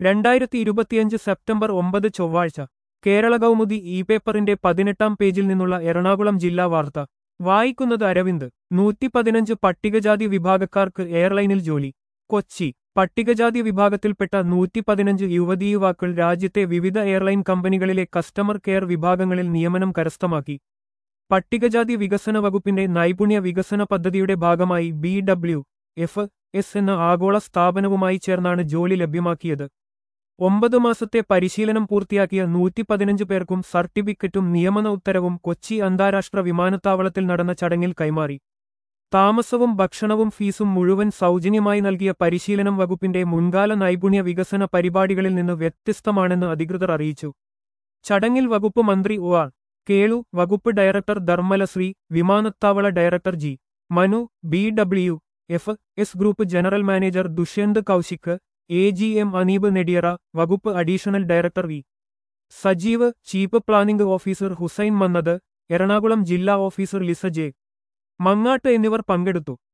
രണ്ടായിരത്തി ഇരുപത്തിയഞ്ച് സെപ്റ്റംബർ ഒമ്പത് ചൊവ്വാഴ്ച കേരള കൗമുദി ഇ പേപ്പറിന്റെ പതിനെട്ടാം പേജിൽ നിന്നുള്ള എറണാകുളം ജില്ലാ വാർത്ത വായിക്കുന്നത് അരവിന്ദ് നൂറ്റി പതിനഞ്ച് പട്ടികജാതി വിഭാഗക്കാർക്ക് എയർലൈനിൽ ജോലി കൊച്ചി പട്ടികജാതി വിഭാഗത്തിൽപ്പെട്ട നൂറ്റി പതിനഞ്ച് യുവതീ യുവാക്കൾ രാജ്യത്തെ വിവിധ എയർലൈൻ കമ്പനികളിലെ കസ്റ്റമർ കെയർ വിഭാഗങ്ങളിൽ നിയമനം കരസ്ഥമാക്കി പട്ടികജാതി വികസന വകുപ്പിന്റെ നൈപുണ്യ വികസന പദ്ധതിയുടെ ഭാഗമായി ബി ഡബ്ല്യു എഫ് എസ് എന്ന ആഗോള സ്ഥാപനവുമായി ചേർന്നാണ് ജോലി ലഭ്യമാക്കിയത് ഒമ്പത് മാസത്തെ പരിശീലനം പൂർത്തിയാക്കിയ നൂറ്റി പതിനഞ്ച് പേർക്കും സർട്ടിഫിക്കറ്റും നിയമന ഉത്തരവും കൊച്ചി അന്താരാഷ്ട്ര വിമാനത്താവളത്തിൽ നടന്ന ചടങ്ങിൽ കൈമാറി താമസവും ഭക്ഷണവും ഫീസും മുഴുവൻ സൗജന്യമായി നൽകിയ പരിശീലനം വകുപ്പിന്റെ മുൻകാല നൈപുണ്യ വികസന പരിപാടികളിൽ നിന്ന് വ്യത്യസ്തമാണെന്ന് അധികൃതർ അറിയിച്ചു ചടങ്ങിൽ വകുപ്പ് മന്ത്രി ഒ ആർ കേളു വകുപ്പ് ഡയറക്ടർ ധർമ്മലശ്രീ വിമാനത്താവള director G Manu B W F S group general manager Dushyant Kaushik A G M Aneeb Nediyara വകുപ്പ് additional director V Sajeev chief planning officer Hussain Mannath Ernakulam ജില്ലാ ഓഫീസർ ലിസ ജെ മങ്ങാട്ട് എന്നിവർ പങ്കെടുത്തു